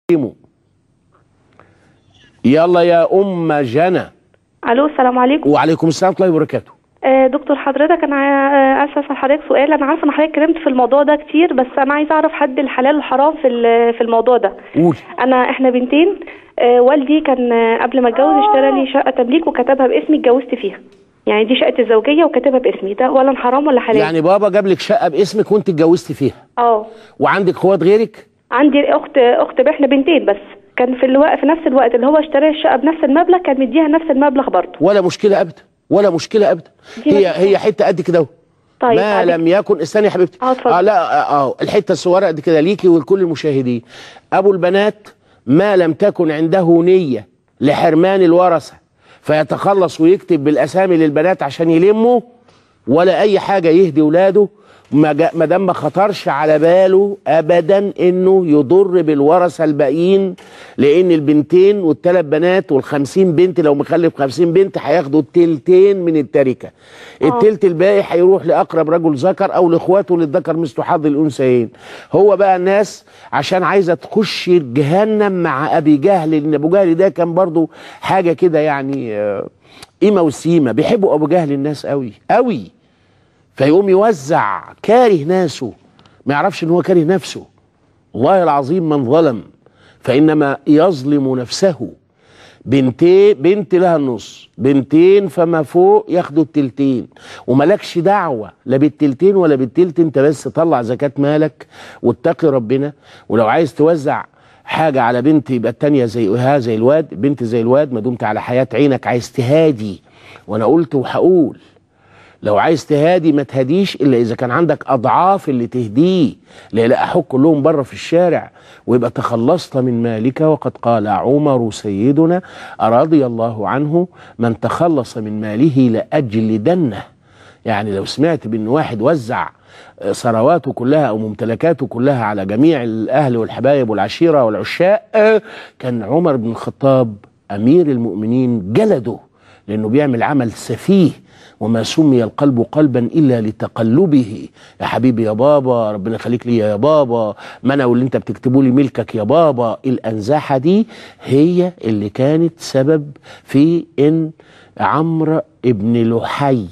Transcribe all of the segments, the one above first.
يلا يا ام جنى الو السلام عليكم وعليكم السلام ورحمه الله وبركاته آه دكتور حضرتك انا آه، اسف اسال حضرتك سؤال انا عارفه ان حضرتك اتكلمت في الموضوع ده كتير بس انا عايزه اعرف حد الحلال والحرام في ال- في الموضوع ده قول انا احنا بنتين آه والدي كان آه، قبل ما اتجوز اشترى لي شقه تمليك وكتبها باسمي اتجوزت فيها يعني دي شقه الزوجيه وكاتبها باسمي ده ولا حرام ولا حلال يعني بابا جاب لك شقه باسمك وانت اتجوزتي فيها اه وعندك اخوات غيرك عندي اخت اخت احنا بنتين بس كان في الوقت في نفس الوقت اللي هو اشترى الشقه بنفس المبلغ كان مديها نفس المبلغ برضه ولا مشكله ابدا ولا مشكله ابدا دي هي مشكلة. هي حته قد كده اهو طيب ما بعدين- لم يكن استني يا حبيبتي اه اتفضل. اه لا اه آه، الحته الصغيره قد كده ليكي ولكل المشاهدين ابو البنات ما لم تكن عنده نيه لحرمان الورثه فيتخلص ويكتب بالاسامي للبنات عشان يلموا ولا اي حاجه يهدي ولاده ما جا- ما دام ما خطرش على باله ابدا انه يضر بالورثه الباقيين لان البنتين والثلاث بنات والخمسين بنت لو مخلف خمسين بنت هياخدوا التلتين من التركه التلت الباقي هيروح لاقرب رجل ذكر او لاخواته للذكر مثل حظ الانثيين هو بقى الناس عشان عايزه تخش جهنم مع ابي جهل لان ابو جهل ده كان برضو حاجه كده يعني آه، قيمه وسيمه بيحبوا ابو جهل الناس قوي قوي فيقوم يوزع كاره ناسه ما يعرفش ان هو كاره نفسه والله العظيم من ظلم فانما يظلم نفسه بنتين بنت لها النص بنتين فما فوق ياخدوا التلتين وملكش دعوة لا بالتلتين ولا بالتلت انت بس طلع زكاة مالك واتقي ربنا ولو عايز توزع حاجة على بنت يبقى التانية زيها زي الواد بنت زي الواد ما دمت على حياة عينك عايز تهادي وانا قلت وهقول لو عايز تهادي ما تهديش الا اذا كان عندك اضعاف اللي تهديه لا لا احك كلهم بره في الشارع ويبقى تخلصت من مالك وقد قال عمر سيدنا رضي الله عنه من تخلص من ماله لاجلدنه يعني لو سمعت بان واحد وزع ثرواته كلها او ممتلكاته كلها على جميع الاهل والحبايب والعشيره والعشاق آه، كان عمر بن الخطاب امير المؤمنين جلده لانه بيعمل عمل سفيه وما سمي القلب قلبا الا لتقلبه يا حبيبي يا بابا ربنا يخليك لي يا بابا ما انا واللي انت بتكتبه لي ملكك يا بابا الانزاحه دي هي اللي كانت سبب في ان عمرو ابن لحي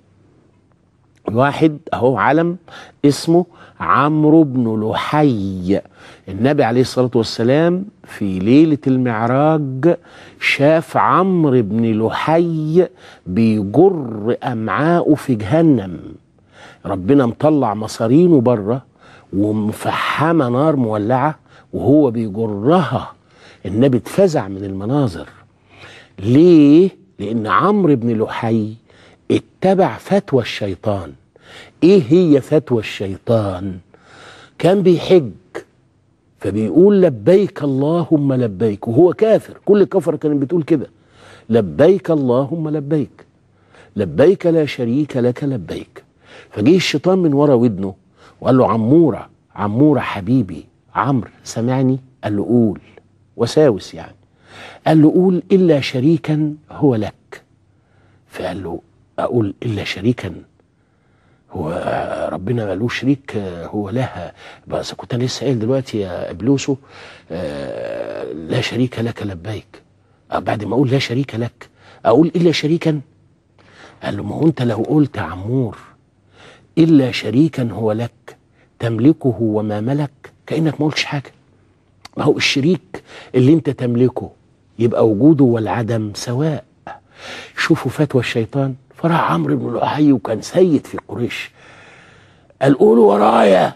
واحد اهو علم اسمه عمرو بن لحي النبي عليه الصلاة والسلام في ليلة المعراج شاف عمرو بن لحي بيجر أمعاءه في جهنم ربنا مطلع مصارينه بره ومفحمة نار مولعة وهو بيجرها النبي اتفزع من المناظر ليه؟ لأن عمرو بن لحي اتبع فتوى الشيطان ايه هي فتوى الشيطان كان بيحج فبيقول لبيك اللهم لبيك وهو كافر كل كفر كانت بتقول كده لبيك اللهم لبيك لبيك لا شريك لك لبيك فجه الشيطان من ورا ودنه وقال له عمورة عمورة حبيبي عمرو سمعني قال له قول وساوس يعني قال له قول إلا شريكا هو لك فقال له أقول إلا شريكا هو ربنا مالوش شريك هو لها بس كنت انا لسه قايل دلوقتي يا ابلوسو آه، لا شريك لك لبيك آه، بعد ما اقول لا شريك لك اقول الا شريكا قال له ما هو انت لو قلت يا عمور الا شريكا هو لك تملكه وما ملك كانك ما قلتش حاجه ما هو الشريك اللي انت تملكه يبقى وجوده والعدم سواء شوفوا فتوى الشيطان فراح عمرو بن لحي وكان سيد في قريش قال قولوا ورايا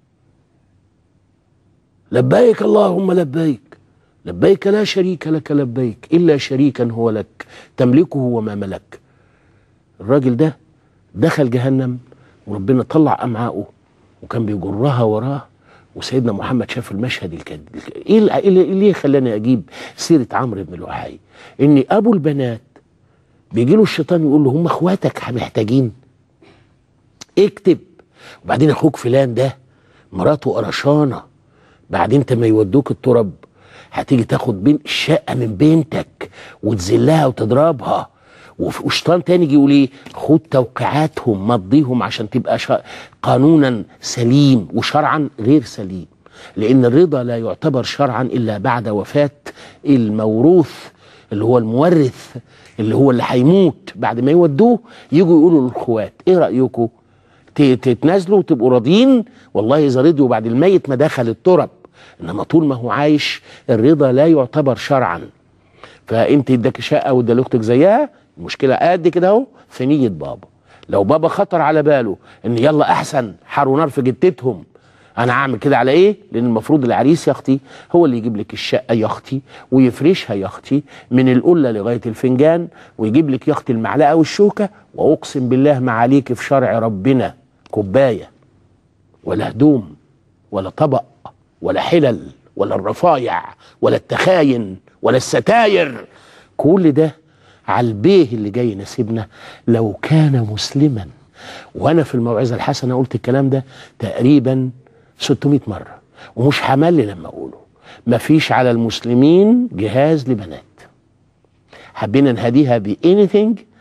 لبيك اللهم لبيك لبيك لا شريك لك لبيك إلا شريكا هو لك تملكه وما ملك الراجل ده دخل جهنم وربنا طلع أمعاءه وكان بيجرها وراه وسيدنا محمد شاف المشهد الكد ايه اللي- إيه اللي ليه خلاني اجيب سيره عمرو بن لحي ان ابو البنات بيجي له الشيطان يقول له هم اخواتك محتاجين اكتب وبعدين اخوك فلان ده مراته قرشانه بعدين انت ما يودوك التراب هتيجي تاخد بين الشقه من بنتك وتذلها وتضربها وف- وشيطان تاني يجي يقول ايه خد توقيعاتهم مضيهم عشان تبقى شا... قانونا سليم وشرعا غير سليم لان الرضا لا يعتبر شرعا الا بعد وفاه الموروث اللي هو المورث اللي هو اللي هيموت بعد ما يودوه يجوا يقولوا للاخوات ايه رايكم ت- تتنازلوا وتبقوا راضيين والله اذا رضيوا بعد الميت ما دخل الترب انما طول ما هو عايش الرضا لا يعتبر شرعا فانت اداك شقه وادى لاختك زيها المشكله قد كده اهو في نيه بابا لو بابا خطر على باله ان يلا احسن حر ونار في جتتهم انا اعمل كده على ايه لان المفروض العريس يا اختي هو اللي يجيب لك الشقه يا اختي ويفرشها يا اختي من القله لغايه الفنجان ويجيب لك يا اختي المعلقه والشوكه واقسم بالله ما عليك في شرع ربنا كوبايه ولا هدوم ولا طبق ولا حلل ولا الرفايع ولا التخاين ولا الستاير كل ده على البيه اللي جاي يناسبنا لو كان مسلما وانا في الموعظه الحسنه قلت الكلام ده تقريبا 600 مره ومش حمل لما اقوله مفيش على المسلمين جهاز لبنات حبينا نهديها بانيثينج